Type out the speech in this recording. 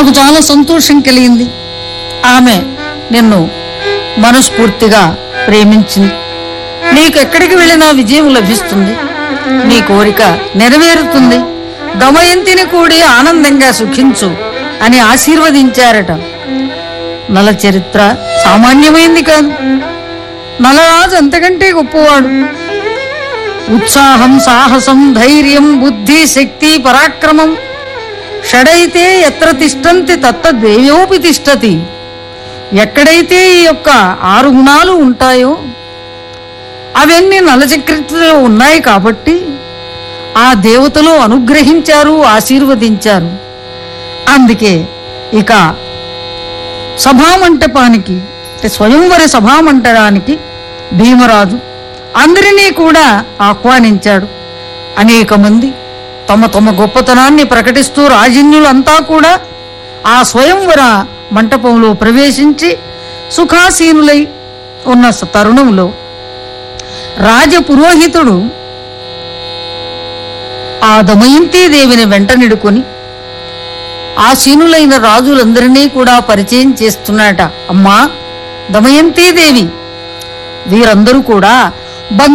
నాకు చాలా సంతోషం కలిగింది ఆమె నిన్ను మనస్ఫూర్తిగా ప్రేమించింది నీకు ఎక్కడికి వెళ్ళినా విజయం లభిస్తుంది నీ కోరిక నెరవేరుతుంది దమయంతిని కూడి ఆనందంగా సుఖించు అని ఆశీర్వదించారట నల చరిత్ర సామాన్యమైంది కాదు నలరాజు అంతకంటే గొప్పవాడు ఉత్సాహం సాహసం ధైర్యం బుద్ధి శక్తి పరాక్రమం షడైతే ఎత్ర తిష్టంతి తత్త దేవోపి తిష్టతి ఎక్కడైతే ఈ యొక్క ఆరు గుణాలు ఉంటాయో అవన్నీ నలచక్రలో ఉన్నాయి కాబట్టి ఆ దేవతలు అనుగ్రహించారు ఆశీర్వదించారు అందుకే ఇక సభామంటపానికి అంటే స్వయంవర సభామంటపానికి భీమరాజు అందరినీ కూడా ఆహ్వానించాడు అనేక మంది తమ తమ గొప్పతనాన్ని ప్రకటిస్తూ రాజన్యులంతా కూడా ఆ స్వయంవర మంటపంలో ప్రవేశించి సుఖాసీనులై ఉన్న స- తరుణంలో రాజ పురోహితుడు ఆ దమయంతీదేవిని వెంట నిడుకొని ఆసీనులైన రాజులందరినీ కూడా పరిచయం చేస్తున్నాట అమ్మా దమయంతీదేవి వీరందరూ కూడా బంధు